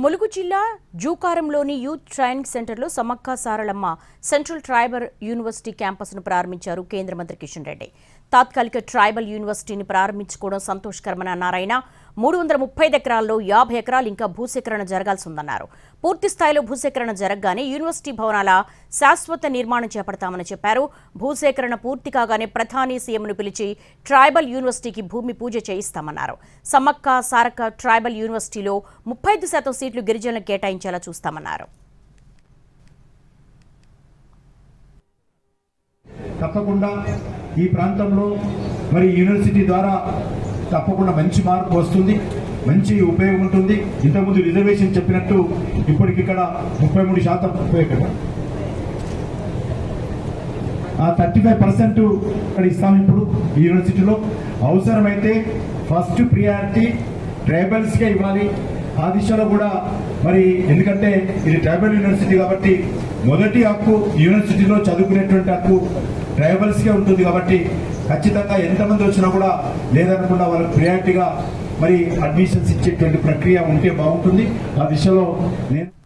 ములుగు జిల్లా జూకారంలోని youth training సెంటర్లో Sammakka Saralamma central tribal university క్యాంపస్ను ప్రారంభించారు కేంద్ర మంత్రి కిషన్ రెడ్డి తాత్కాలిక ట్రైబల్ యూనివర్సిటీని ప్రారంభించుకోవడం సంతోషకరమని అన్నారాయన మూడు వందల ముప్పై ఎకరాల్లో యాభై ఎకరాలు ఇంకా భూసేకరణ జరగాల్సి ఉందన్నారు పూర్తి స్థాయిలో భూసేకరణ జరగగానే యూనివర్సిటీ భవనాల శాశ్వత నిర్మాణం చేపడతామని చెప్పారు భూసేకరణ పూర్తి కాగానే ప్రధాని సీఎంను పిలిచి ట్రైబల్ యూనివర్సిటీకి భూమి పూజ చేయిస్తామన్నారు సమ్మక్క సారక్క ట్రైబల్ యూనివర్సిటీలో ముప్పై ఐదు శాతం సీట్లు గిరిజనులకు కేటాయించేలా చూస్తామన్నారు తప్పకుండా ఈ ప్రాంతంలో మరి యూనివర్సిటీ ద్వారా తప్పకుండా మంచి మార్పు వస్తుంది మంచి ఉపయోగం ఉంటుంది ఇంతకుముందు రిజర్వేషన్ చెప్పినట్టు ఇప్పటికి ఇక్కడ ముప్పై మూడు శాతం ఉపయోగం ఆ థర్టీ ఫైవ్ పర్సెంట్ ఇక్కడ ఇస్తాం ఇప్పుడు ఈ యూనివర్సిటీలో అవసరమైతే ఫస్ట్ ప్రియారిటీ ట్రైబల్స్కే ఇవ్వాలి ఆ దిశలో కూడా మరి ఎందుకంటే ఇది ట్రైబల్ యూనివర్సిటీ కాబట్టి మొదటి హక్కు యూనివర్సిటీలో చదువుకునేటువంటి హక్కు ట్రైబల్స్కే ఉంటుంది కాబట్టి ఖచ్చితంగా ఎంతమంది వచ్చినా కూడా లేదనకుండా వాళ్ళకి ప్రియారిటీగా మరి అడ్మిషన్స్ ఇచ్చేటువంటి ప్రక్రియ ఉంటే బాగుంటుంది ఆ దిశలో నేను